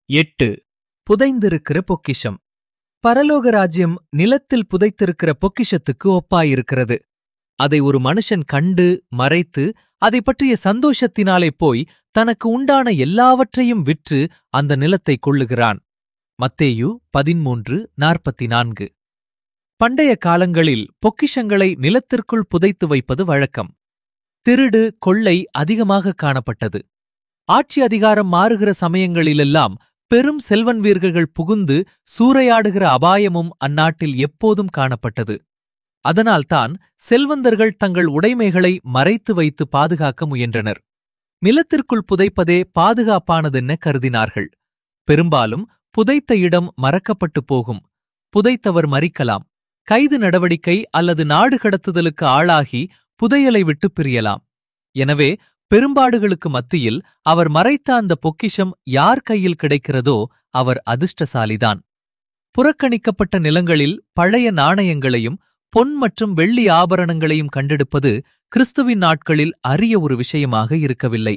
எட்டு புதைந்திருக்கிற பொக்கிஷம் பரலோக ராஜ்யம் நிலத்தில் புதைத்திருக்கிற பொக்கிஷத்துக்கு ஒப்பாயிருக்கிறது அதை ஒரு மனுஷன் கண்டு மறைத்து அதை பற்றிய சந்தோஷத்தினாலே போய் தனக்கு உண்டான எல்லாவற்றையும் விற்று அந்த நிலத்தை கொள்ளுகிறான் மத்தேயு பதிமூன்று நாற்பத்தி நான்கு பண்டைய காலங்களில் பொக்கிஷங்களை நிலத்திற்குள் புதைத்து வைப்பது வழக்கம் திருடு கொள்ளை அதிகமாக காணப்பட்டது ஆட்சி அதிகாரம் மாறுகிற சமயங்களிலெல்லாம் பெரும் செல்வன் வீரர்கள் புகுந்து சூறையாடுகிற அபாயமும் அந்நாட்டில் எப்போதும் காணப்பட்டது அதனால்தான் செல்வந்தர்கள் தங்கள் உடைமைகளை மறைத்து வைத்து பாதுகாக்க முயன்றனர் நிலத்திற்குள் புதைப்பதே பாதுகாப்பானதென்ன கருதினார்கள் பெரும்பாலும் புதைத்த இடம் மறக்கப்பட்டு போகும் புதைத்தவர் மறிக்கலாம் கைது நடவடிக்கை அல்லது நாடு கடத்துதலுக்கு ஆளாகி புதையலை விட்டு பிரியலாம் எனவே பெரும்பாடுகளுக்கு மத்தியில் அவர் மறைத்த அந்த பொக்கிஷம் யார் கையில் கிடைக்கிறதோ அவர் அதிர்ஷ்டசாலிதான் புறக்கணிக்கப்பட்ட நிலங்களில் பழைய நாணயங்களையும் பொன் மற்றும் வெள்ளி ஆபரணங்களையும் கண்டெடுப்பது கிறிஸ்துவின் நாட்களில் அரிய ஒரு விஷயமாக இருக்கவில்லை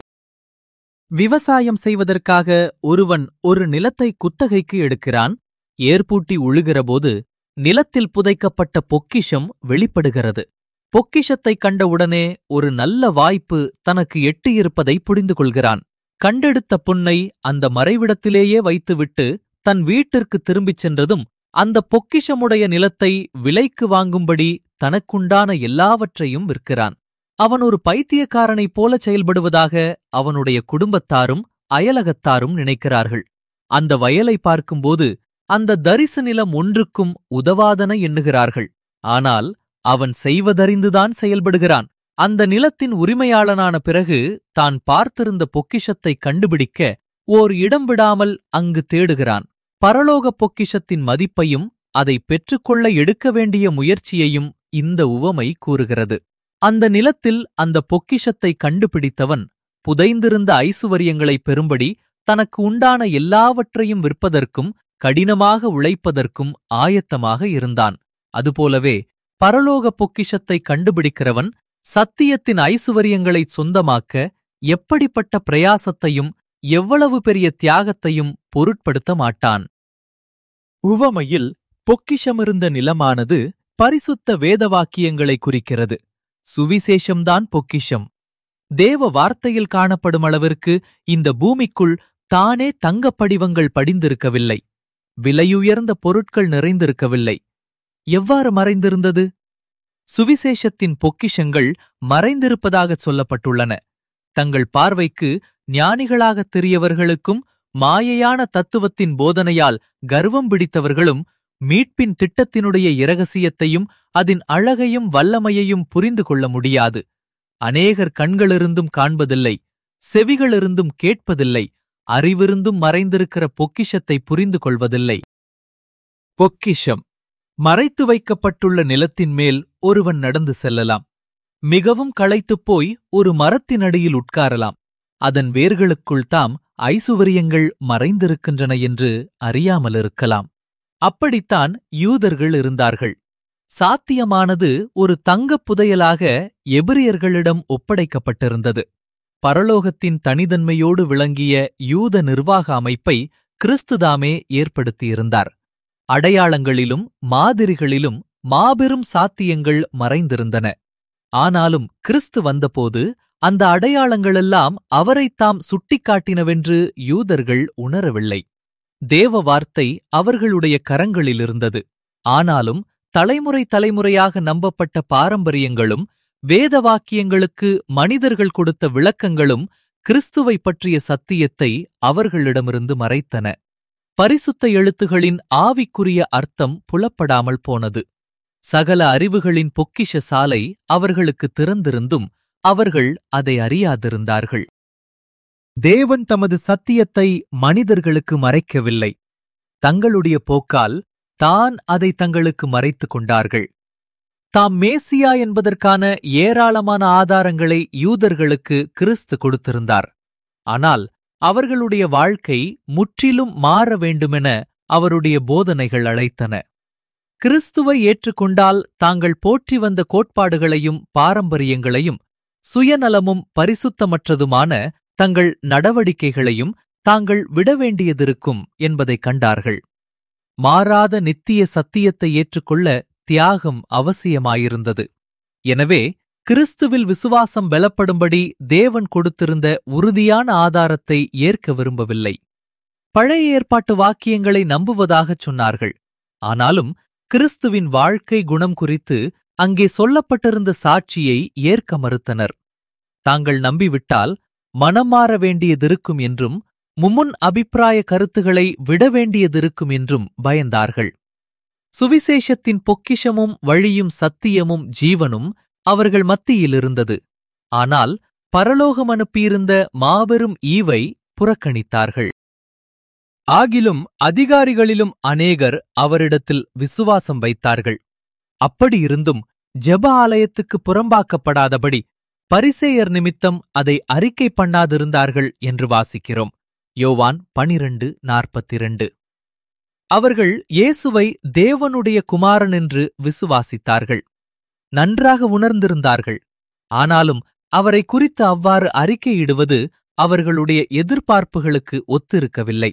விவசாயம் செய்வதற்காக ஒருவன் ஒரு நிலத்தை குத்தகைக்கு எடுக்கிறான் ஏர்பூட்டி உழுகிறபோது நிலத்தில் புதைக்கப்பட்ட பொக்கிஷம் வெளிப்படுகிறது பொக்கிஷத்தைக் கண்டவுடனே ஒரு நல்ல வாய்ப்பு தனக்கு எட்டியிருப்பதை புரிந்து கொள்கிறான் கண்டெடுத்த பொன்னை அந்த மறைவிடத்திலேயே வைத்துவிட்டு தன் வீட்டிற்கு திரும்பிச் சென்றதும் அந்த பொக்கிஷமுடைய நிலத்தை விலைக்கு வாங்கும்படி தனக்குண்டான எல்லாவற்றையும் விற்கிறான் அவன் ஒரு பைத்தியக்காரனைப் போல செயல்படுவதாக அவனுடைய குடும்பத்தாரும் அயலகத்தாரும் நினைக்கிறார்கள் அந்த வயலை பார்க்கும்போது அந்த தரிசு நிலம் ஒன்றுக்கும் உதவாதன எண்ணுகிறார்கள் ஆனால் அவன் செய்வதறிந்துதான் செயல்படுகிறான் அந்த நிலத்தின் உரிமையாளனான பிறகு தான் பார்த்திருந்த பொக்கிஷத்தை கண்டுபிடிக்க ஓர் இடம் விடாமல் அங்கு தேடுகிறான் பரலோக பொக்கிஷத்தின் மதிப்பையும் அதை பெற்றுக்கொள்ள எடுக்க வேண்டிய முயற்சியையும் இந்த உவமை கூறுகிறது அந்த நிலத்தில் அந்த பொக்கிஷத்தை கண்டுபிடித்தவன் புதைந்திருந்த ஐசுவரியங்களைப் பெறும்படி தனக்கு உண்டான எல்லாவற்றையும் விற்பதற்கும் கடினமாக உழைப்பதற்கும் ஆயத்தமாக இருந்தான் அதுபோலவே பரலோக பொக்கிஷத்தை கண்டுபிடிக்கிறவன் சத்தியத்தின் ஐசுவரியங்களைச் சொந்தமாக்க எப்படிப்பட்ட பிரயாசத்தையும் எவ்வளவு பெரிய தியாகத்தையும் பொருட்படுத்த மாட்டான் உவமையில் பொக்கிஷமிருந்த நிலமானது பரிசுத்த வேதவாக்கியங்களை குறிக்கிறது சுவிசேஷம்தான் பொக்கிஷம் தேவ வார்த்தையில் காணப்படும் அளவிற்கு இந்த பூமிக்குள் தானே தங்கப் படிவங்கள் படிந்திருக்கவில்லை விலையுயர்ந்த பொருட்கள் நிறைந்திருக்கவில்லை எவ்வாறு மறைந்திருந்தது சுவிசேஷத்தின் பொக்கிஷங்கள் மறைந்திருப்பதாகச் சொல்லப்பட்டுள்ளன தங்கள் பார்வைக்கு ஞானிகளாகத் தெரியவர்களுக்கும் மாயையான தத்துவத்தின் போதனையால் கர்வம் பிடித்தவர்களும் மீட்பின் திட்டத்தினுடைய இரகசியத்தையும் அதன் அழகையும் வல்லமையையும் புரிந்து கொள்ள முடியாது அநேகர் கண்களிருந்தும் காண்பதில்லை செவிகளிருந்தும் கேட்பதில்லை அறிவிருந்தும் மறைந்திருக்கிற பொக்கிஷத்தை புரிந்து கொள்வதில்லை பொக்கிஷம் மறைத்து வைக்கப்பட்டுள்ள நிலத்தின் மேல் ஒருவன் நடந்து செல்லலாம் மிகவும் களைத்துப் போய் ஒரு மரத்தின் அடியில் உட்காரலாம் அதன் வேர்களுக்குள் தாம் ஐசுவரியங்கள் மறைந்திருக்கின்றன என்று அறியாமலிருக்கலாம் அப்படித்தான் யூதர்கள் இருந்தார்கள் சாத்தியமானது ஒரு தங்கப் புதையலாக எபிரியர்களிடம் ஒப்படைக்கப்பட்டிருந்தது பரலோகத்தின் தனிதன்மையோடு விளங்கிய யூத நிர்வாக அமைப்பை கிறிஸ்துதாமே ஏற்படுத்தியிருந்தார் அடையாளங்களிலும் மாதிரிகளிலும் மாபெரும் சாத்தியங்கள் மறைந்திருந்தன ஆனாலும் கிறிஸ்து வந்தபோது அந்த அடையாளங்களெல்லாம் அவரைத்தாம் சுட்டிக்காட்டினவென்று யூதர்கள் உணரவில்லை தேவ வார்த்தை அவர்களுடைய கரங்களிலிருந்தது ஆனாலும் தலைமுறை தலைமுறையாக நம்பப்பட்ட பாரம்பரியங்களும் வேத வாக்கியங்களுக்கு மனிதர்கள் கொடுத்த விளக்கங்களும் கிறிஸ்துவை பற்றிய சத்தியத்தை அவர்களிடமிருந்து மறைத்தன பரிசுத்த எழுத்துகளின் ஆவிக்குரிய அர்த்தம் புலப்படாமல் போனது சகல அறிவுகளின் பொக்கிஷ சாலை அவர்களுக்கு திறந்திருந்தும் அவர்கள் அதை அறியாதிருந்தார்கள் தேவன் தமது சத்தியத்தை மனிதர்களுக்கு மறைக்கவில்லை தங்களுடைய போக்கால் தான் அதை தங்களுக்கு மறைத்துக் கொண்டார்கள் தாம் மேசியா என்பதற்கான ஏராளமான ஆதாரங்களை யூதர்களுக்கு கிறிஸ்து கொடுத்திருந்தார் ஆனால் அவர்களுடைய வாழ்க்கை முற்றிலும் மாற வேண்டுமென அவருடைய போதனைகள் அழைத்தன கிறிஸ்துவை ஏற்றுக்கொண்டால் தாங்கள் போற்றி வந்த கோட்பாடுகளையும் பாரம்பரியங்களையும் சுயநலமும் பரிசுத்தமற்றதுமான தங்கள் நடவடிக்கைகளையும் தாங்கள் விட வேண்டியதிருக்கும் என்பதைக் கண்டார்கள் மாறாத நித்திய சத்தியத்தை ஏற்றுக்கொள்ள தியாகம் அவசியமாயிருந்தது எனவே கிறிஸ்துவில் விசுவாசம் பலப்படும்படி தேவன் கொடுத்திருந்த உறுதியான ஆதாரத்தை ஏற்க விரும்பவில்லை பழைய ஏற்பாட்டு வாக்கியங்களை நம்புவதாகச் சொன்னார்கள் ஆனாலும் கிறிஸ்துவின் வாழ்க்கை குணம் குறித்து அங்கே சொல்லப்பட்டிருந்த சாட்சியை ஏற்க மறுத்தனர் தாங்கள் நம்பிவிட்டால் மனம் மாற வேண்டியதிருக்கும் என்றும் மும்முன் அபிப்பிராய கருத்துகளை விட வேண்டியதிருக்கும் என்றும் பயந்தார்கள் சுவிசேஷத்தின் பொக்கிஷமும் வழியும் சத்தியமும் ஜீவனும் அவர்கள் மத்தியில் இருந்தது ஆனால் பரலோகம் அனுப்பியிருந்த மாபெரும் ஈவை புறக்கணித்தார்கள் ஆகிலும் அதிகாரிகளிலும் அநேகர் அவரிடத்தில் விசுவாசம் வைத்தார்கள் அப்படியிருந்தும் ஜெப ஆலயத்துக்கு புறம்பாக்கப்படாதபடி பரிசேயர் நிமித்தம் அதை அறிக்கை பண்ணாதிருந்தார்கள் என்று வாசிக்கிறோம் யோவான் பனிரண்டு நாற்பத்திரண்டு அவர்கள் இயேசுவை தேவனுடைய குமாரன் என்று விசுவாசித்தார்கள் நன்றாக உணர்ந்திருந்தார்கள் ஆனாலும் அவரை குறித்து அவ்வாறு அறிக்கையிடுவது அவர்களுடைய எதிர்பார்ப்புகளுக்கு ஒத்திருக்கவில்லை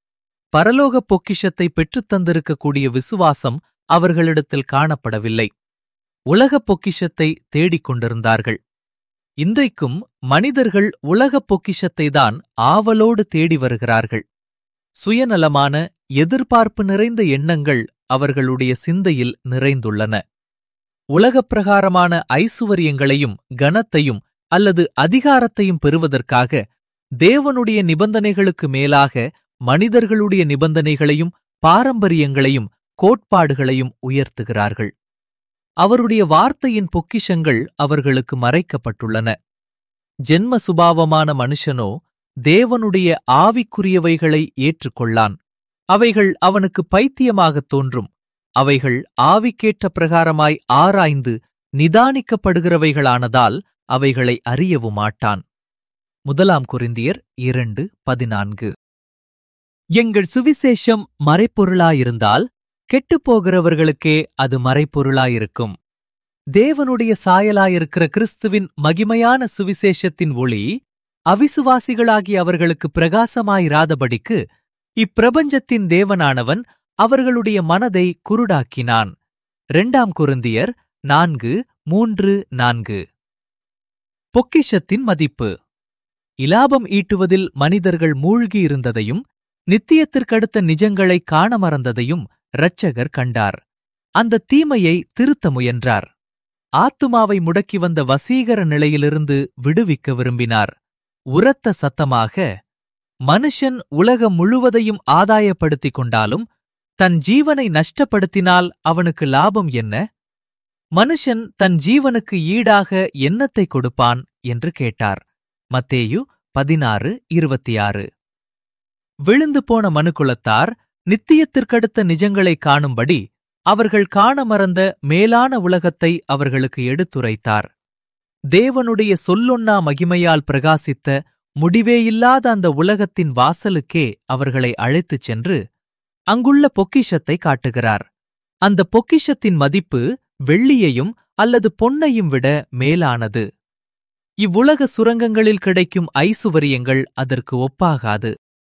பரலோக பொக்கிஷத்தை பெற்றுத் தந்திருக்கக்கூடிய விசுவாசம் அவர்களிடத்தில் காணப்படவில்லை உலகப் பொக்கிஷத்தை தேடிக் கொண்டிருந்தார்கள் இன்றைக்கும் மனிதர்கள் உலகப் பொக்கிஷத்தை தான் ஆவலோடு தேடி வருகிறார்கள் சுயநலமான எதிர்பார்ப்பு நிறைந்த எண்ணங்கள் அவர்களுடைய சிந்தையில் நிறைந்துள்ளன உலகப் பிரகாரமான ஐசுவரியங்களையும் கனத்தையும் அல்லது அதிகாரத்தையும் பெறுவதற்காக தேவனுடைய நிபந்தனைகளுக்கு மேலாக மனிதர்களுடைய நிபந்தனைகளையும் பாரம்பரியங்களையும் கோட்பாடுகளையும் உயர்த்துகிறார்கள் அவருடைய வார்த்தையின் பொக்கிஷங்கள் அவர்களுக்கு மறைக்கப்பட்டுள்ளன ஜென்ம சுபாவமான மனுஷனோ தேவனுடைய ஆவிக்குரியவைகளை ஏற்றுக்கொள்ளான் அவைகள் அவனுக்கு பைத்தியமாகத் தோன்றும் அவைகள் ஆவிக்கேற்ற பிரகாரமாய் ஆராய்ந்து நிதானிக்கப்படுகிறவைகளானதால் அவைகளை அறியவும் மாட்டான் முதலாம் குருந்தியர் இரண்டு பதினான்கு எங்கள் சுவிசேஷம் மறைப்பொருளாயிருந்தால் கெட்டுப்போகிறவர்களுக்கே அது மறைப்பொருளாயிருக்கும் தேவனுடைய சாயலாயிருக்கிற கிறிஸ்துவின் மகிமையான சுவிசேஷத்தின் ஒளி அவிசுவாசிகளாகிய அவர்களுக்கு பிரகாசமாயிராதபடிக்கு இப்பிரபஞ்சத்தின் தேவனானவன் அவர்களுடைய மனதை குருடாக்கினான் இரண்டாம் குருந்தியர் நான்கு மூன்று நான்கு பொக்கிஷத்தின் மதிப்பு இலாபம் ஈட்டுவதில் மனிதர்கள் மூழ்கியிருந்ததையும் நித்தியத்திற்கடுத்த நிஜங்களை காண மறந்ததையும் இரட்சகர் கண்டார் அந்த தீமையை திருத்த முயன்றார் ஆத்துமாவை முடக்கி வந்த வசீகர நிலையிலிருந்து விடுவிக்க விரும்பினார் உரத்த சத்தமாக மனுஷன் உலகம் முழுவதையும் ஆதாயப்படுத்திக் கொண்டாலும் தன் ஜீவனை நஷ்டப்படுத்தினால் அவனுக்கு லாபம் என்ன மனுஷன் தன் ஜீவனுக்கு ஈடாக என்னத்தை கொடுப்பான் என்று கேட்டார் மத்தேயு பதினாறு இருபத்தி ஆறு விழுந்து போன மனுக்குலத்தார் நித்தியத்திற்கடுத்த நிஜங்களை காணும்படி அவர்கள் காண மறந்த மேலான உலகத்தை அவர்களுக்கு எடுத்துரைத்தார் தேவனுடைய சொல்லொன்னா மகிமையால் பிரகாசித்த முடிவேயில்லாத அந்த உலகத்தின் வாசலுக்கே அவர்களை அழைத்துச் சென்று அங்குள்ள பொக்கிஷத்தை காட்டுகிறார் அந்த பொக்கிஷத்தின் மதிப்பு வெள்ளியையும் அல்லது பொன்னையும் விட மேலானது இவ்வுலக சுரங்கங்களில் கிடைக்கும் ஐசுவரியங்கள் அதற்கு ஒப்பாகாது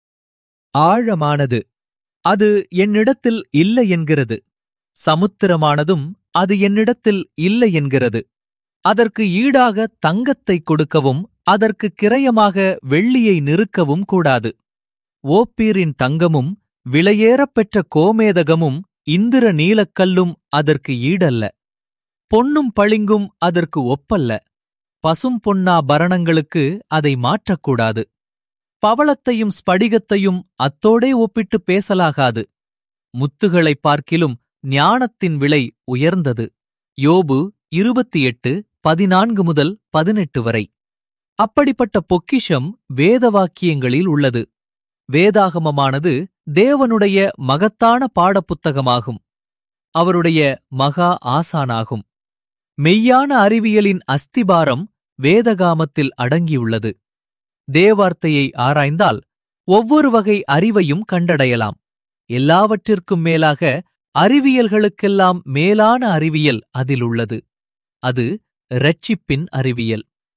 ஆழமானது அது என்னிடத்தில் இல்லை என்கிறது சமுத்திரமானதும் அது என்னிடத்தில் இல்லை என்கிறது அதற்கு ஈடாக தங்கத்தை கொடுக்கவும் அதற்கு கிரயமாக வெள்ளியை நிறுக்கவும் கூடாது ஓப்பீரின் தங்கமும் விலையேறப்பெற்ற கோமேதகமும் இந்திர நீலக்கல்லும் அதற்கு ஈடல்ல பொன்னும் பளிங்கும் அதற்கு ஒப்பல்ல பசும் பொன்னா பரணங்களுக்கு அதை மாற்றக்கூடாது பவளத்தையும் ஸ்படிகத்தையும் அத்தோடே ஒப்பிட்டு பேசலாகாது முத்துகளைப் பார்க்கிலும் ஞானத்தின் விலை உயர்ந்தது யோபு இருபத்தி எட்டு பதினான்கு முதல் பதினெட்டு வரை அப்படிப்பட்ட பொக்கிஷம் வேத வாக்கியங்களில் உள்ளது வேதாகமமானது தேவனுடைய மகத்தான பாடப்புத்தகமாகும் அவருடைய மகா ஆசானாகும் மெய்யான அறிவியலின் அஸ்திபாரம் வேதகாமத்தில் அடங்கியுள்ளது தேவார்த்தையை ஆராய்ந்தால் ஒவ்வொரு வகை அறிவையும் கண்டடையலாம் எல்லாவற்றிற்கும் மேலாக அறிவியல்களுக்கெல்லாம் மேலான அறிவியல் அதில் உள்ளது அது இரட்சிப்பின் அறிவியல்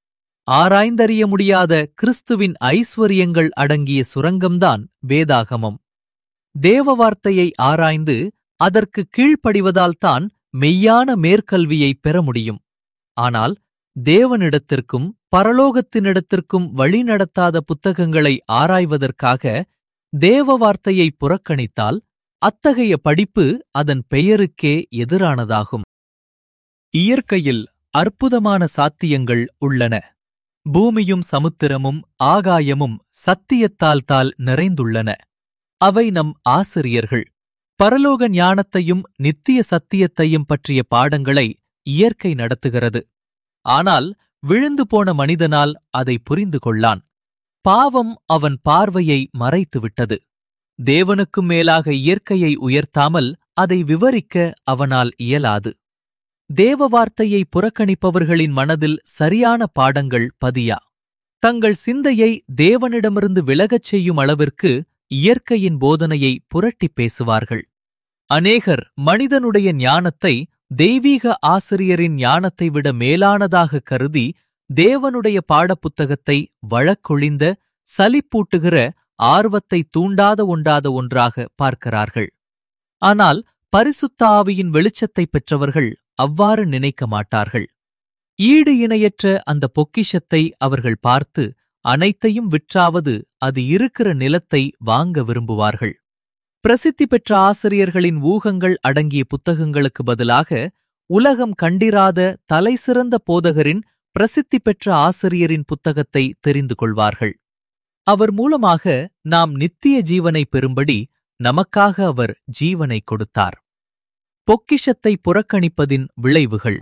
ஆராய்ந்தறிய முடியாத கிறிஸ்துவின் ஐஸ்வரியங்கள் அடங்கிய சுரங்கம்தான் வேதாகமம் தேவ வார்த்தையை ஆராய்ந்து அதற்கு கீழ்ப்படிவதால்தான் மெய்யான மேற்கல்வியை பெற முடியும் ஆனால் தேவனிடத்திற்கும் பரலோகத்தினிடத்திற்கும் வழிநடத்தாத புத்தகங்களை ஆராய்வதற்காக தேவ வார்த்தையை புறக்கணித்தால் அத்தகைய படிப்பு அதன் பெயருக்கே எதிரானதாகும் இயற்கையில் அற்புதமான சாத்தியங்கள் உள்ளன பூமியும் சமுத்திரமும் ஆகாயமும் சத்தியத்தால் தால் நிறைந்துள்ளன அவை நம் ஆசிரியர்கள் பரலோக ஞானத்தையும் நித்திய சத்தியத்தையும் பற்றிய பாடங்களை இயற்கை நடத்துகிறது ஆனால் விழுந்து போன மனிதனால் அதை புரிந்து கொள்ளான் பாவம் அவன் பார்வையை மறைத்துவிட்டது தேவனுக்கும் மேலாக இயற்கையை உயர்த்தாமல் அதை விவரிக்க அவனால் இயலாது தேவ வார்த்தையை புறக்கணிப்பவர்களின் மனதில் சரியான பாடங்கள் பதியா தங்கள் சிந்தையை தேவனிடமிருந்து விலகச் செய்யும் அளவிற்கு இயற்கையின் போதனையை புரட்டிப் பேசுவார்கள் அநேகர் மனிதனுடைய ஞானத்தை தெய்வீக ஆசிரியரின் ஞானத்தை விட மேலானதாக கருதி தேவனுடைய பாடப்புத்தகத்தை வழக்கொழிந்த சலிப்பூட்டுகிற ஆர்வத்தை தூண்டாத ஒண்டாத ஒன்றாக பார்க்கிறார்கள் ஆனால் பரிசுத்த ஆவியின் வெளிச்சத்தைப் பெற்றவர்கள் அவ்வாறு நினைக்க மாட்டார்கள் ஈடு இணையற்ற அந்த பொக்கிஷத்தை அவர்கள் பார்த்து அனைத்தையும் விற்றாவது அது இருக்கிற நிலத்தை வாங்க விரும்புவார்கள் பிரசித்தி பெற்ற ஆசிரியர்களின் ஊகங்கள் அடங்கிய புத்தகங்களுக்கு பதிலாக உலகம் கண்டிராத தலைசிறந்த போதகரின் பிரசித்தி பெற்ற ஆசிரியரின் புத்தகத்தை தெரிந்து கொள்வார்கள் அவர் மூலமாக நாம் நித்திய ஜீவனை பெறும்படி நமக்காக அவர் ஜீவனை கொடுத்தார் பொக்கிஷத்தை புறக்கணிப்பதின் விளைவுகள்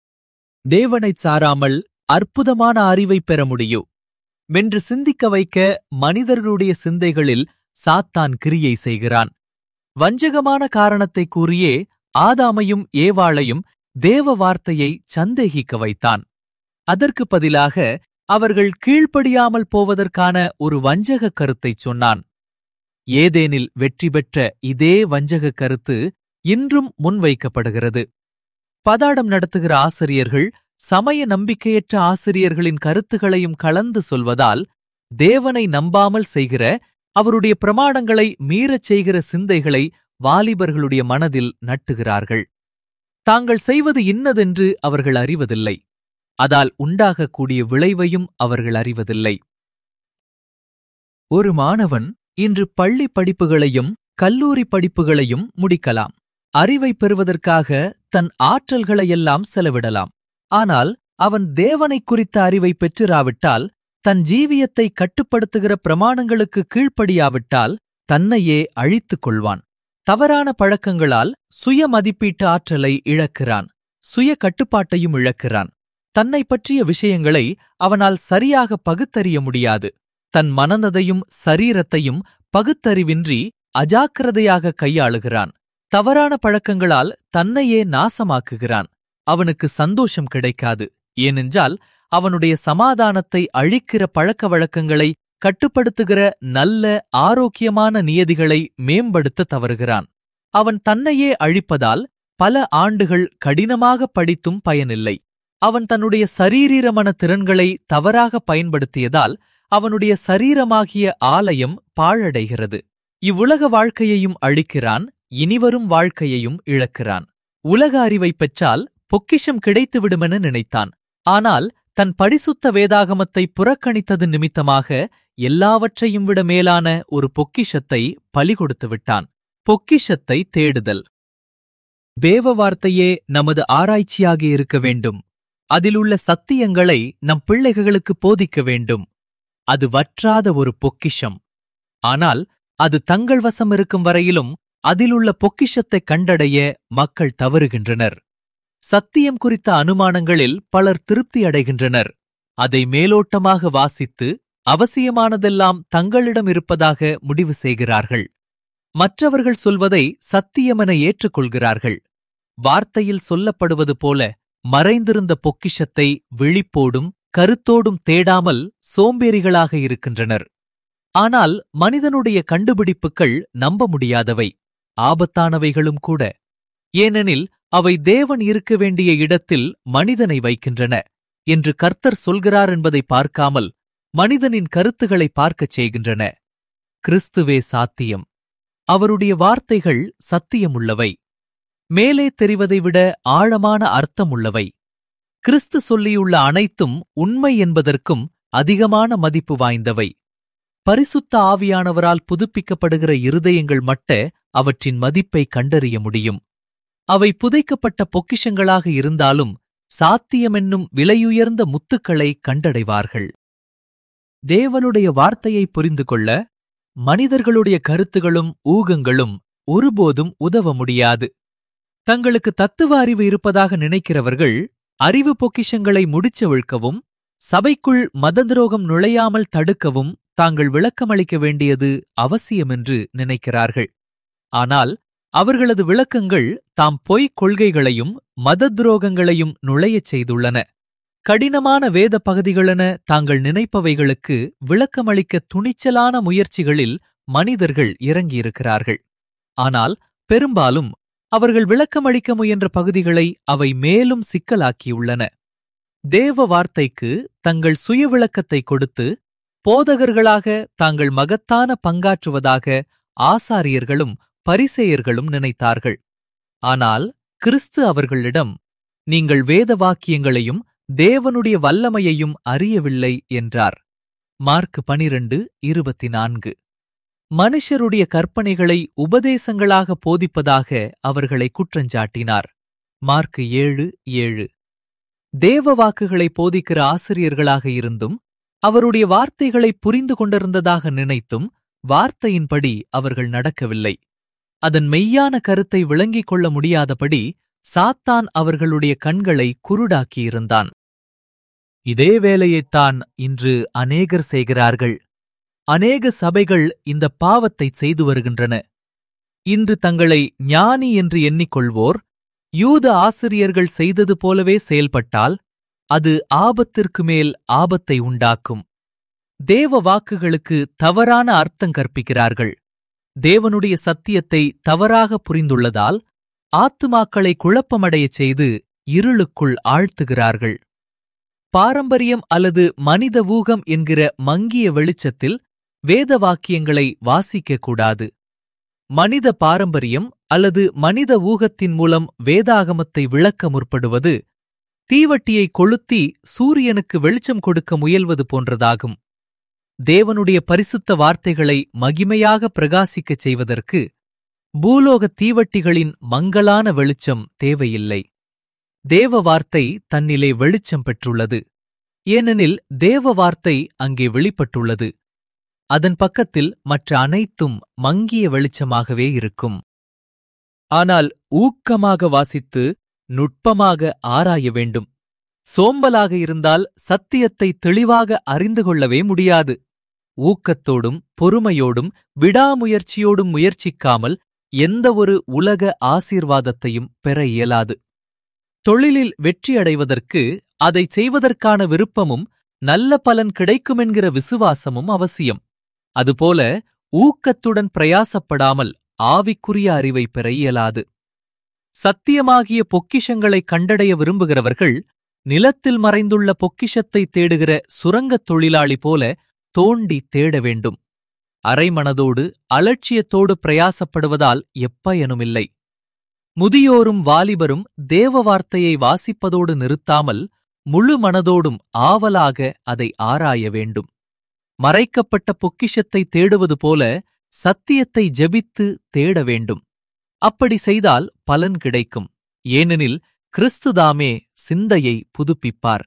தேவனைச் சாராமல் அற்புதமான அறிவை பெற முடியும் வென்று சிந்திக்க வைக்க மனிதர்களுடைய சிந்தைகளில் சாத்தான் கிரியை செய்கிறான் வஞ்சகமான காரணத்தை கூறியே ஆதாமையும் ஏவாளையும் தேவ வார்த்தையை சந்தேகிக்க வைத்தான் அதற்கு பதிலாக அவர்கள் கீழ்ப்படியாமல் போவதற்கான ஒரு வஞ்சக கருத்தைச் சொன்னான் ஏதேனில் வெற்றி பெற்ற இதே வஞ்சக கருத்து இன்றும் முன்வைக்கப்படுகிறது பதாடம் நடத்துகிற ஆசிரியர்கள் சமய நம்பிக்கையற்ற ஆசிரியர்களின் கருத்துகளையும் கலந்து சொல்வதால் தேவனை நம்பாமல் செய்கிற அவருடைய பிரமாணங்களை மீறச் செய்கிற சிந்தைகளை வாலிபர்களுடைய மனதில் நட்டுகிறார்கள் தாங்கள் செய்வது இன்னதென்று அவர்கள் அறிவதில்லை அதால் உண்டாகக்கூடிய விளைவையும் அவர்கள் அறிவதில்லை ஒரு மாணவன் இன்று பள்ளி படிப்புகளையும் கல்லூரி படிப்புகளையும் முடிக்கலாம் அறிவை பெறுவதற்காக தன் ஆற்றல்களையெல்லாம் செலவிடலாம் ஆனால் அவன் தேவனைக் குறித்த அறிவை பெற்றிராவிட்டால் தன் ஜீவியத்தை கட்டுப்படுத்துகிற பிரமாணங்களுக்கு கீழ்ப்படியாவிட்டால் தன்னையே அழித்துக் கொள்வான் தவறான பழக்கங்களால் சுய மதிப்பீட்டு ஆற்றலை இழக்கிறான் சுய கட்டுப்பாட்டையும் இழக்கிறான் தன்னை பற்றிய விஷயங்களை அவனால் சரியாக பகுத்தறிய முடியாது தன் மனநதையும் சரீரத்தையும் பகுத்தறிவின்றி அஜாக்கிரதையாக கையாளுகிறான் தவறான பழக்கங்களால் தன்னையே நாசமாக்குகிறான் அவனுக்கு சந்தோஷம் கிடைக்காது ஏனென்றால் அவனுடைய சமாதானத்தை அழிக்கிற பழக்க வழக்கங்களை கட்டுப்படுத்துகிற நல்ல ஆரோக்கியமான நியதிகளை மேம்படுத்த தவறுகிறான் அவன் தன்னையே அழிப்பதால் பல ஆண்டுகள் கடினமாக படித்தும் பயனில்லை அவன் தன்னுடைய சரீரமன திறன்களை தவறாக பயன்படுத்தியதால் அவனுடைய சரீரமாகிய ஆலயம் பாழடைகிறது இவ்வுலக வாழ்க்கையையும் அழிக்கிறான் இனிவரும் வாழ்க்கையையும் இழக்கிறான் உலக அறிவை பெற்றால் பொக்கிஷம் கிடைத்துவிடுமென நினைத்தான் ஆனால் தன் பரிசுத்த வேதாகமத்தை புறக்கணித்தது நிமித்தமாக எல்லாவற்றையும் விட மேலான ஒரு பொக்கிஷத்தை பலிகொடுத்து விட்டான் பொக்கிஷத்தை தேடுதல் வேவ வார்த்தையே நமது ஆராய்ச்சியாக இருக்க வேண்டும் அதிலுள்ள சத்தியங்களை நம் பிள்ளைகளுக்கு போதிக்க வேண்டும் அது வற்றாத ஒரு பொக்கிஷம் ஆனால் அது தங்கள் வசம் இருக்கும் வரையிலும் அதிலுள்ள பொக்கிஷத்தைக் கண்டடைய மக்கள் தவறுகின்றனர் சத்தியம் குறித்த அனுமானங்களில் பலர் திருப்தி அடைகின்றனர் அதை மேலோட்டமாக வாசித்து அவசியமானதெல்லாம் தங்களிடம் இருப்பதாக முடிவு செய்கிறார்கள் மற்றவர்கள் சொல்வதை சத்தியமென ஏற்றுக்கொள்கிறார்கள் வார்த்தையில் சொல்லப்படுவது போல மறைந்திருந்த பொக்கிஷத்தை விழிப்போடும் கருத்தோடும் தேடாமல் சோம்பேறிகளாக இருக்கின்றனர் ஆனால் மனிதனுடைய கண்டுபிடிப்புகள் நம்ப முடியாதவை ஆபத்தானவைகளும் கூட ஏனெனில் அவை தேவன் இருக்க வேண்டிய இடத்தில் மனிதனை வைக்கின்றன என்று கர்த்தர் சொல்கிறார் என்பதை பார்க்காமல் மனிதனின் கருத்துக்களை பார்க்கச் செய்கின்றன கிறிஸ்துவே சாத்தியம் அவருடைய வார்த்தைகள் சத்தியமுள்ளவை மேலே தெரிவதை விட ஆழமான அர்த்தமுள்ளவை கிறிஸ்து சொல்லியுள்ள அனைத்தும் உண்மை என்பதற்கும் அதிகமான மதிப்பு வாய்ந்தவை பரிசுத்த ஆவியானவரால் புதுப்பிக்கப்படுகிற இருதயங்கள் மட்ட அவற்றின் மதிப்பை கண்டறிய முடியும் அவை புதைக்கப்பட்ட பொக்கிஷங்களாக இருந்தாலும் சாத்தியமென்னும் விலையுயர்ந்த முத்துக்களை கண்டடைவார்கள் தேவனுடைய வார்த்தையை புரிந்து கொள்ள மனிதர்களுடைய கருத்துகளும் ஊகங்களும் ஒருபோதும் உதவ முடியாது தங்களுக்கு தத்துவ அறிவு இருப்பதாக நினைக்கிறவர்கள் அறிவு பொக்கிஷங்களை முடிச்சவிழ்க்கவும் சபைக்குள் மதந்துரோகம் நுழையாமல் தடுக்கவும் தாங்கள் விளக்கமளிக்க வேண்டியது அவசியமென்று நினைக்கிறார்கள் ஆனால் அவர்களது விளக்கங்கள் தாம் பொய்க் கொள்கைகளையும் மதத்துரோகங்களையும் நுழையச் செய்துள்ளன கடினமான வேத பகுதிகளென தாங்கள் நினைப்பவைகளுக்கு விளக்கமளிக்க துணிச்சலான முயற்சிகளில் மனிதர்கள் இறங்கியிருக்கிறார்கள் ஆனால் பெரும்பாலும் அவர்கள் விளக்கமளிக்க முயன்ற பகுதிகளை அவை மேலும் சிக்கலாக்கியுள்ளன தேவ வார்த்தைக்கு தங்கள் சுய விளக்கத்தை கொடுத்து போதகர்களாக தாங்கள் மகத்தான பங்காற்றுவதாக ஆசாரியர்களும் பரிசேயர்களும் நினைத்தார்கள் ஆனால் கிறிஸ்து அவர்களிடம் நீங்கள் வேத வாக்கியங்களையும் தேவனுடைய வல்லமையையும் அறியவில்லை என்றார் மார்க் பனிரண்டு இருபத்தி நான்கு மனுஷருடைய கற்பனைகளை உபதேசங்களாக போதிப்பதாக அவர்களை குற்றஞ்சாட்டினார் மார்க் ஏழு ஏழு தேவ வாக்குகளை போதிக்கிற ஆசிரியர்களாக இருந்தும் அவருடைய வார்த்தைகளை புரிந்து கொண்டிருந்ததாக நினைத்தும் வார்த்தையின்படி அவர்கள் நடக்கவில்லை அதன் மெய்யான கருத்தை விளங்கிக் கொள்ள முடியாதபடி சாத்தான் அவர்களுடைய கண்களை குருடாக்கியிருந்தான் இதே வேலையைத்தான் இன்று அநேகர் செய்கிறார்கள் அநேக சபைகள் இந்த பாவத்தை செய்து வருகின்றன இன்று தங்களை ஞானி என்று எண்ணிக்கொள்வோர் யூத ஆசிரியர்கள் செய்தது போலவே செயல்பட்டால் அது ஆபத்திற்கு மேல் ஆபத்தை உண்டாக்கும் தேவ வாக்குகளுக்கு தவறான அர்த்தம் கற்பிக்கிறார்கள் தேவனுடைய சத்தியத்தை தவறாக புரிந்துள்ளதால் ஆத்துமாக்களை குழப்பமடையச் செய்து இருளுக்குள் ஆழ்த்துகிறார்கள் பாரம்பரியம் அல்லது மனித ஊகம் என்கிற மங்கிய வெளிச்சத்தில் வேத வாக்கியங்களை வாசிக்கக் கூடாது மனித பாரம்பரியம் அல்லது மனித ஊகத்தின் மூலம் வேதாகமத்தை விளக்க முற்படுவது தீவட்டியை கொளுத்தி சூரியனுக்கு வெளிச்சம் கொடுக்க முயல்வது போன்றதாகும் தேவனுடைய பரிசுத்த வார்த்தைகளை மகிமையாக பிரகாசிக்கச் செய்வதற்கு பூலோக தீவட்டிகளின் மங்கலான வெளிச்சம் தேவையில்லை தேவ வார்த்தை தன்னிலே வெளிச்சம் பெற்றுள்ளது ஏனெனில் தேவ வார்த்தை அங்கே வெளிப்பட்டுள்ளது அதன் பக்கத்தில் மற்ற அனைத்தும் மங்கிய வெளிச்சமாகவே இருக்கும் ஆனால் ஊக்கமாக வாசித்து நுட்பமாக ஆராய வேண்டும் சோம்பலாக இருந்தால் சத்தியத்தை தெளிவாக அறிந்து கொள்ளவே முடியாது ஊக்கத்தோடும் பொறுமையோடும் விடாமுயற்சியோடும் முயற்சிக்காமல் எந்த ஒரு உலக ஆசீர்வாதத்தையும் பெற இயலாது தொழிலில் வெற்றியடைவதற்கு அதை செய்வதற்கான விருப்பமும் நல்ல பலன் கிடைக்குமென்கிற விசுவாசமும் அவசியம் அதுபோல ஊக்கத்துடன் பிரயாசப்படாமல் ஆவிக்குரிய அறிவை பெற இயலாது சத்தியமாகிய பொக்கிஷங்களை கண்டடைய விரும்புகிறவர்கள் நிலத்தில் மறைந்துள்ள பொக்கிஷத்தை தேடுகிற சுரங்கத் தொழிலாளி போல தோண்டி தேட வேண்டும் அரைமனதோடு அலட்சியத்தோடு பிரயாசப்படுவதால் எப்பயனுமில்லை முதியோரும் வாலிபரும் தேவ வார்த்தையை வாசிப்பதோடு நிறுத்தாமல் முழு மனதோடும் ஆவலாக அதை ஆராய வேண்டும் மறைக்கப்பட்ட பொக்கிஷத்தை தேடுவது போல சத்தியத்தை ஜெபித்து தேட வேண்டும் அப்படி செய்தால் பலன் கிடைக்கும் ஏனெனில் கிறிஸ்துதாமே சிந்தையை புதுப்பிப்பார்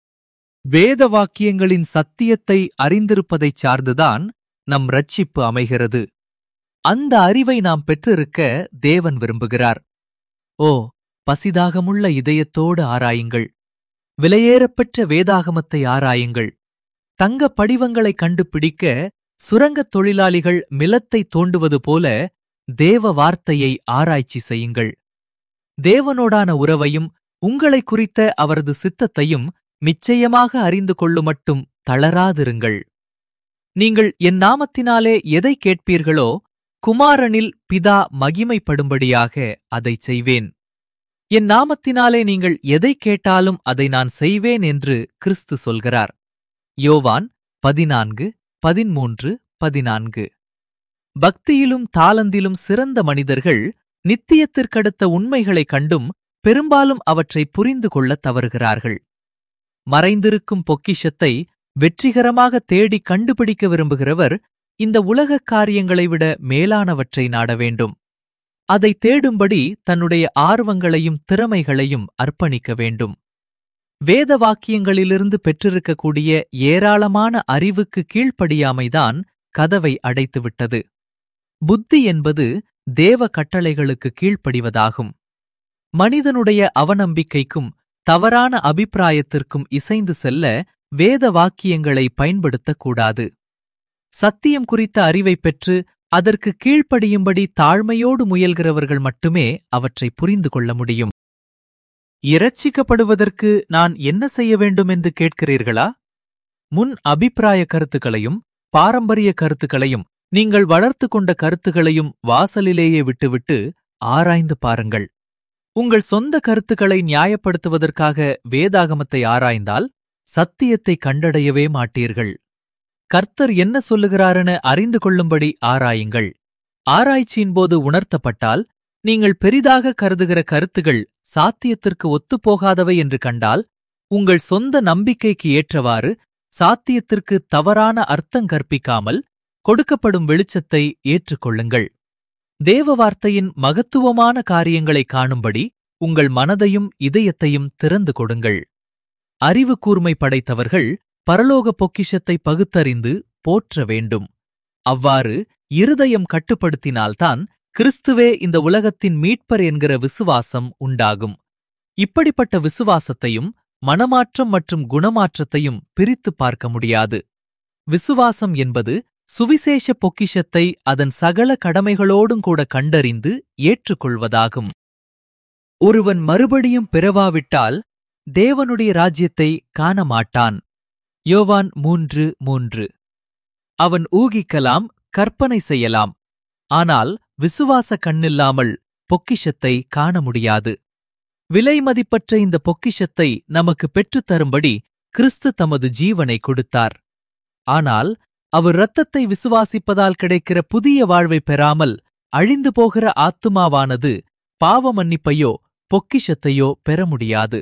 வேத வாக்கியங்களின் சத்தியத்தை அறிந்திருப்பதைச் சார்ந்துதான் நம் ரட்சிப்பு அமைகிறது அந்த அறிவை நாம் பெற்றிருக்க தேவன் விரும்புகிறார் ஓ பசிதாகமுள்ள இதயத்தோடு ஆராயுங்கள் விலையேறப்பெற்ற வேதாகமத்தை ஆராயுங்கள் தங்க படிவங்களை கண்டுபிடிக்க சுரங்கத் தொழிலாளிகள் மிலத்தை தோண்டுவது போல தேவ வார்த்தையை ஆராய்ச்சி செய்யுங்கள் தேவனோடான உறவையும் உங்களை குறித்த அவரது சித்தத்தையும் நிச்சயமாக அறிந்து கொள்ளுமட்டும் தளராதிருங்கள் நீங்கள் என் நாமத்தினாலே எதை கேட்பீர்களோ குமாரனில் பிதா மகிமைப்படும்படியாக அதைச் செய்வேன் என் நாமத்தினாலே நீங்கள் எதை கேட்டாலும் அதை நான் செய்வேன் என்று கிறிஸ்து சொல்கிறார் யோவான் பதினான்கு பதிமூன்று பதினான்கு பக்தியிலும் தாளந்திலும் சிறந்த மனிதர்கள் நித்தியத்திற்கடுத்த உண்மைகளைக் கண்டும் பெரும்பாலும் அவற்றை புரிந்து கொள்ளத் தவறுகிறார்கள் மறைந்திருக்கும் பொக்கிஷத்தை வெற்றிகரமாக தேடி கண்டுபிடிக்க விரும்புகிறவர் இந்த உலகக் காரியங்களை விட மேலானவற்றை நாட வேண்டும் அதை தேடும்படி தன்னுடைய ஆர்வங்களையும் திறமைகளையும் அர்ப்பணிக்க வேண்டும் வேத வாக்கியங்களிலிருந்து பெற்றிருக்கக்கூடிய ஏராளமான அறிவுக்கு கீழ்ப்படியாமைதான் கதவை அடைத்துவிட்டது புத்தி என்பது தேவ கட்டளைகளுக்கு கீழ்ப்படிவதாகும் மனிதனுடைய அவநம்பிக்கைக்கும் தவறான அபிப்பிராயத்திற்கும் இசைந்து செல்ல வேத வாக்கியங்களை பயன்படுத்தக்கூடாது சத்தியம் குறித்த அறிவைப் பெற்று அதற்கு கீழ்ப்படியும்படி தாழ்மையோடு முயல்கிறவர்கள் மட்டுமே அவற்றை புரிந்து கொள்ள முடியும் இரட்சிக்கப்படுவதற்கு நான் என்ன செய்ய வேண்டும் என்று கேட்கிறீர்களா முன் அபிப்பிராய கருத்துக்களையும் பாரம்பரிய கருத்துக்களையும் நீங்கள் வளர்த்து கொண்ட கருத்துகளையும் வாசலிலேயே விட்டுவிட்டு ஆராய்ந்து பாருங்கள் உங்கள் சொந்த கருத்துக்களை நியாயப்படுத்துவதற்காக வேதாகமத்தை ஆராய்ந்தால் சத்தியத்தை கண்டடையவே மாட்டீர்கள் கர்த்தர் என்ன சொல்லுகிறாரென அறிந்து கொள்ளும்படி ஆராயுங்கள் ஆராய்ச்சியின் போது உணர்த்தப்பட்டால் நீங்கள் பெரிதாக கருதுகிற கருத்துகள் சாத்தியத்திற்கு ஒத்துப்போகாதவை என்று கண்டால் உங்கள் சொந்த நம்பிக்கைக்கு ஏற்றவாறு சாத்தியத்திற்கு தவறான அர்த்தம் கற்பிக்காமல் கொடுக்கப்படும் வெளிச்சத்தை ஏற்றுக்கொள்ளுங்கள் தேவ வார்த்தையின் மகத்துவமான காரியங்களை காணும்படி உங்கள் மனதையும் இதயத்தையும் திறந்து கொடுங்கள் அறிவு கூர்மை படைத்தவர்கள் பரலோக பொக்கிஷத்தை பகுத்தறிந்து போற்ற வேண்டும் அவ்வாறு இருதயம் கட்டுப்படுத்தினால்தான் கிறிஸ்துவே இந்த உலகத்தின் மீட்பர் என்கிற விசுவாசம் உண்டாகும் இப்படிப்பட்ட விசுவாசத்தையும் மனமாற்றம் மற்றும் குணமாற்றத்தையும் பிரித்துப் பார்க்க முடியாது விசுவாசம் என்பது சுவிசேஷ பொக்கிஷத்தை அதன் சகல கடமைகளோடும் கூட கண்டறிந்து ஏற்றுக்கொள்வதாகும் ஒருவன் மறுபடியும் பிறவாவிட்டால் தேவனுடைய ராஜ்யத்தை காண மாட்டான் யோவான் மூன்று மூன்று அவன் ஊகிக்கலாம் கற்பனை செய்யலாம் ஆனால் விசுவாச கண்ணில்லாமல் பொக்கிஷத்தை காண முடியாது விலை மதிப்பற்ற இந்த பொக்கிஷத்தை நமக்கு பெற்றுத் தரும்படி கிறிஸ்து தமது ஜீவனை கொடுத்தார் ஆனால் அவர் இரத்தத்தை விசுவாசிப்பதால் கிடைக்கிற புதிய வாழ்வை பெறாமல் அழிந்து போகிற ஆத்துமாவானது பாவ மன்னிப்பையோ பொக்கிஷத்தையோ பெற முடியாது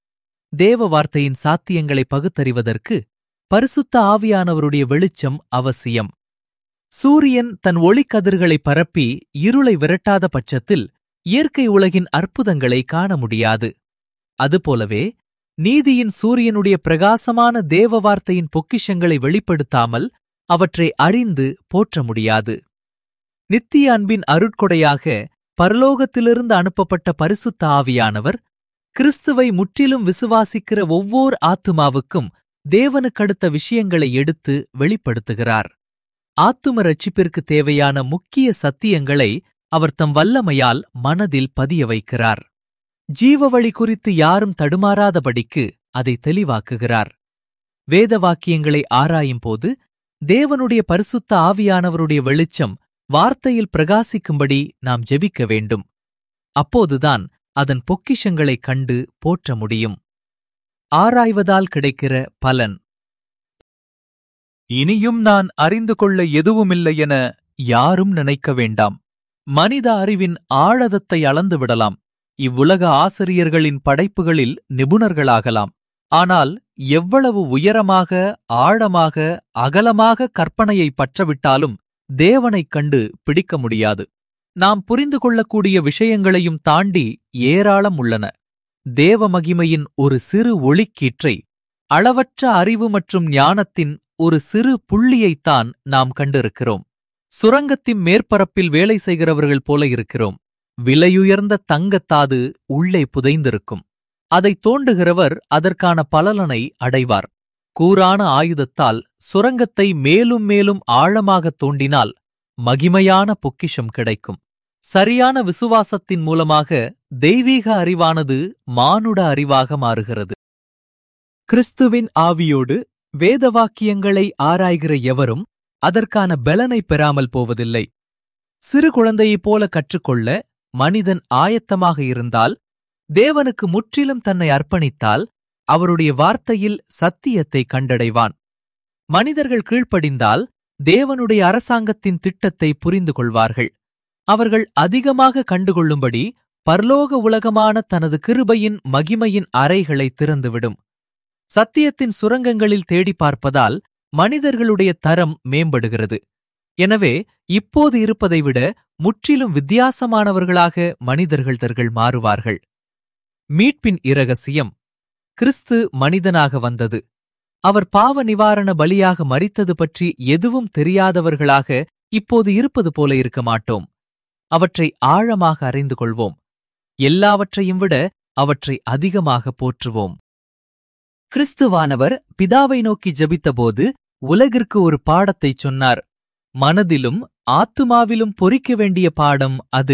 தேவ வார்த்தையின் சாத்தியங்களை பகுத்தறிவதற்கு பரிசுத்த ஆவியானவருடைய வெளிச்சம் அவசியம் சூரியன் தன் ஒளிக்கதிர்களை பரப்பி இருளை விரட்டாத பட்சத்தில் இயற்கை உலகின் அற்புதங்களை காண முடியாது அதுபோலவே நீதியின் சூரியனுடைய பிரகாசமான தேவ வார்த்தையின் பொக்கிஷங்களை வெளிப்படுத்தாமல் அவற்றை அறிந்து போற்ற முடியாது நித்திய அன்பின் அருட்கொடையாக பரலோகத்திலிருந்து அனுப்பப்பட்ட பரிசுத்த ஆவியானவர் கிறிஸ்துவை முற்றிலும் விசுவாசிக்கிற ஒவ்வொரு ஆத்துமாவுக்கும் தேவனுக்கடுத்த விஷயங்களை எடுத்து வெளிப்படுத்துகிறார் ஆத்தும ரட்சிப்பிற்கு தேவையான முக்கிய சத்தியங்களை அவர் தம் வல்லமையால் மனதில் பதிய வைக்கிறார் ஜீவவழி குறித்து யாரும் தடுமாறாதபடிக்கு அதை தெளிவாக்குகிறார் வேத வாக்கியங்களை ஆராயும்போது தேவனுடைய பரிசுத்த ஆவியானவருடைய வெளிச்சம் வார்த்தையில் பிரகாசிக்கும்படி நாம் ஜெபிக்க வேண்டும் அப்போதுதான் அதன் பொக்கிஷங்களைக் கண்டு போற்ற முடியும் ஆராய்வதால் கிடைக்கிற பலன் இனியும் நான் அறிந்து கொள்ள எதுவுமில்லை என யாரும் நினைக்க வேண்டாம் மனித அறிவின் ஆழதத்தை அளந்து விடலாம் இவ்வுலக ஆசிரியர்களின் படைப்புகளில் நிபுணர்களாகலாம் ஆனால் எவ்வளவு உயரமாக ஆழமாக அகலமாக கற்பனையை பற்றவிட்டாலும் தேவனைக் கண்டு பிடிக்க முடியாது நாம் புரிந்து கொள்ளக்கூடிய விஷயங்களையும் தாண்டி ஏராளம் உள்ளன தேவ மகிமையின் ஒரு சிறு ஒளிக்கீற்றை அளவற்ற அறிவு மற்றும் ஞானத்தின் ஒரு சிறு புள்ளியைத்தான் நாம் கண்டிருக்கிறோம் சுரங்கத்தின் மேற்பரப்பில் வேலை செய்கிறவர்கள் போல இருக்கிறோம் விலையுயர்ந்த தங்கத்தாது உள்ளே புதைந்திருக்கும் அதை தோண்டுகிறவர் அதற்கான பலனை அடைவார் கூரான ஆயுதத்தால் சுரங்கத்தை மேலும் மேலும் ஆழமாகத் தோண்டினால் மகிமையான பொக்கிஷம் கிடைக்கும் சரியான விசுவாசத்தின் மூலமாக தெய்வீக அறிவானது மானுட அறிவாக மாறுகிறது கிறிஸ்துவின் ஆவியோடு வேதவாக்கியங்களை ஆராய்கிற எவரும் அதற்கான பலனை பெறாமல் போவதில்லை சிறு குழந்தையைப் போல கற்றுக்கொள்ள மனிதன் ஆயத்தமாக இருந்தால் தேவனுக்கு முற்றிலும் தன்னை அர்ப்பணித்தால் அவருடைய வார்த்தையில் சத்தியத்தை கண்டடைவான் மனிதர்கள் கீழ்ப்படிந்தால் தேவனுடைய அரசாங்கத்தின் திட்டத்தை புரிந்து கொள்வார்கள் அவர்கள் அதிகமாக கண்டுகொள்ளும்படி பரலோக உலகமான தனது கிருபையின் மகிமையின் அறைகளை திறந்துவிடும் சத்தியத்தின் சுரங்கங்களில் தேடி பார்ப்பதால் மனிதர்களுடைய தரம் மேம்படுகிறது எனவே இப்போது இருப்பதை விட முற்றிலும் வித்தியாசமானவர்களாக மனிதர்கள் தர்கள் மாறுவார்கள் மீட்பின் இரகசியம் கிறிஸ்து மனிதனாக வந்தது அவர் பாவ நிவாரண பலியாக மரித்தது பற்றி எதுவும் தெரியாதவர்களாக இப்போது இருப்பது போல இருக்க மாட்டோம் அவற்றை ஆழமாக அறிந்து கொள்வோம் எல்லாவற்றையும் விட அவற்றை அதிகமாக போற்றுவோம் கிறிஸ்துவானவர் பிதாவை நோக்கி ஜெபித்தபோது உலகிற்கு ஒரு பாடத்தைச் சொன்னார் மனதிலும் ஆத்துமாவிலும் பொறிக்க வேண்டிய பாடம் அது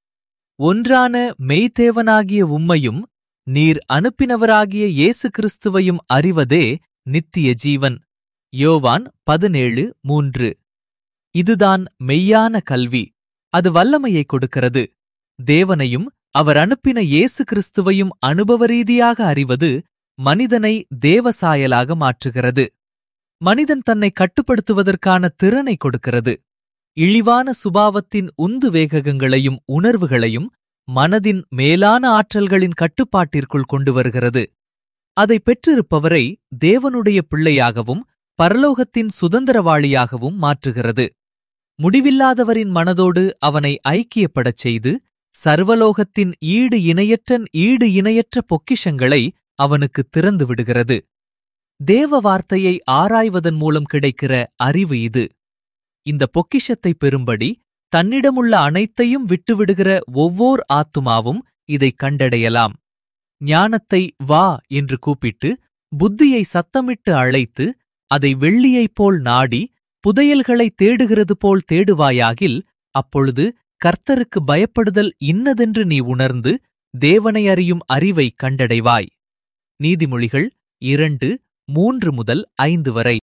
ஒன்றான மெய்தேவனாகிய உம்மையும் நீர் அனுப்பினவராகிய இயேசு கிறிஸ்துவையும் அறிவதே நித்திய ஜீவன் யோவான் பதினேழு மூன்று இதுதான் மெய்யான கல்வி அது வல்லமையை கொடுக்கிறது தேவனையும் அவர் அனுப்பின இயேசு கிறிஸ்துவையும் அனுபவ ரீதியாக அறிவது மனிதனை தேவசாயலாக மாற்றுகிறது மனிதன் தன்னை கட்டுப்படுத்துவதற்கான திறனை கொடுக்கிறது இழிவான சுபாவத்தின் உந்து வேகங்களையும் உணர்வுகளையும் மனதின் மேலான ஆற்றல்களின் கட்டுப்பாட்டிற்குள் கொண்டு வருகிறது அதை பெற்றிருப்பவரை தேவனுடைய பிள்ளையாகவும் பரலோகத்தின் சுதந்திரவாளியாகவும் மாற்றுகிறது முடிவில்லாதவரின் மனதோடு அவனை ஐக்கியப்படச் செய்து சர்வலோகத்தின் ஈடு இணையற்றன் ஈடு இணையற்ற பொக்கிஷங்களை அவனுக்கு திறந்து விடுகிறது தேவ வார்த்தையை ஆராய்வதன் மூலம் கிடைக்கிற அறிவு இது இந்த பொக்கிஷத்தை பெறும்படி தன்னிடமுள்ள அனைத்தையும் விட்டுவிடுகிற ஒவ்வோர் ஆத்துமாவும் இதை கண்டடையலாம் ஞானத்தை வா என்று கூப்பிட்டு புத்தியை சத்தமிட்டு அழைத்து அதை வெள்ளியைப் போல் நாடி புதையல்களை தேடுகிறது போல் தேடுவாயாகில் அப்பொழுது கர்த்தருக்கு பயப்படுதல் இன்னதென்று நீ உணர்ந்து தேவனை அறியும் அறிவை கண்டடைவாய் நீதிமொழிகள் இரண்டு மூன்று முதல் ஐந்து வரை